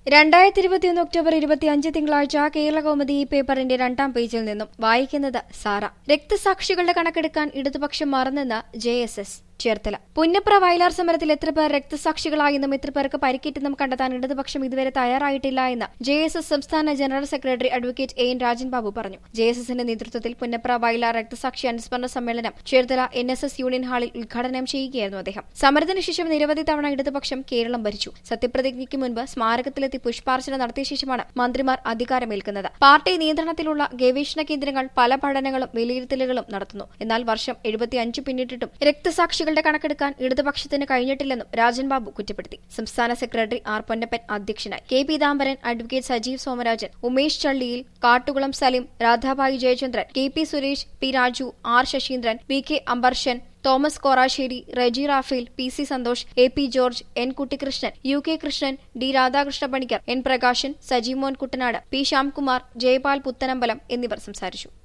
രണ്ടായിരത്തി ഇരുപത്തിയൊന്ന് ഒക്ടോബർ ഇരുപത്തിയഞ്ച് തിങ്കളാഴ്ച കേരള കൗമുദി ഈ പേപ്പറിന്റെ രണ്ടാം പേജിൽ നിന്നും വായിക്കുന്നത് സാറ രക്തസാക്ഷികളുടെ കണക്കെടുക്കാൻ ഇടതുപക്ഷം മറന്നെന്ന് J S S Cherthala Punnapra Vayalar സമരത്തിൽ എത്ര പേർ രക്തസാക്ഷികളായെന്നും എത്ര പേർക്ക് പരിക്കേറ്റെന്നും കണ്ടെത്താൻ ഇടതുപക്ഷം ഇതുവരെ തയ്യാറായിട്ടില്ല എന്ന് ജെ എസ് എസ് സംസ്ഥാന general secretary advocate A N Rajan Babu പറഞ്ഞു ജെ എസ് എസിന്റെ നേതൃത്വത്തിൽ പുന്നപ്ര വയലാർ രക്തസാക്ഷി അനുസ്മരണ സമ്മേളനം Cherthala N S S union ഹാളിൽ ഉദ്ഘാടനം ചെയ്യുകയായിരുന്നു അദ്ദേഹം സമരത്തിന് ശേഷം നിരവധി തവണ ഇടതുപക്ഷം കേരളം ഭരിച്ചു സത്യപ്രതിജ്ഞയ്ക്ക് മുൻപ് സ്മാരകത്തിലെത്തി പുഷ്പാർച്ചന നടത്തിയ ശേഷമാണ് മന്ത്രിമാർ അധികാരമേൽക്കുന്നത് പാർട്ടി നിയന്ത്രണത്തിലുള്ള ഗവേഷണ കേന്ദ്രങ്ങൾ പല പഠനങ്ങളും വിലയിരുത്തലുകളും നടത്തുന്നു എന്നാൽ വർഷം എഴുപത്തിയഞ്ച് പിന്നിട്ടിട്ടും രക്തസാക്ഷികളുടെ കണക്കെടുക്കാൻ ഇടതുപക്ഷത്തിന് കഴിഞ്ഞിട്ടില്ലെന്നും രാജൻ ബാബു കുറ്റപ്പെടുത്തി സംസ്ഥാന സെക്രട്ടറി ആർ പൊന്നപ്പൻ അധ്യക്ഷനായി K Peethambaran advocate Sajeev Somarajan Umesh Challiyil Kattukulam Saleem Radhabhai Jayachandran K P Suresh P Raju R Sasheendran V K Ambarshan Thomas Korassery Reji Raphael P C Santhosh A P George N Kuttikrishnan U K Krishnan D Radhakrishna Panicker N Prakashan Sajimon Kuttanad P Shyamkumar Jayapal Puthanambalam എന്നിവർ സംസാരിച്ചു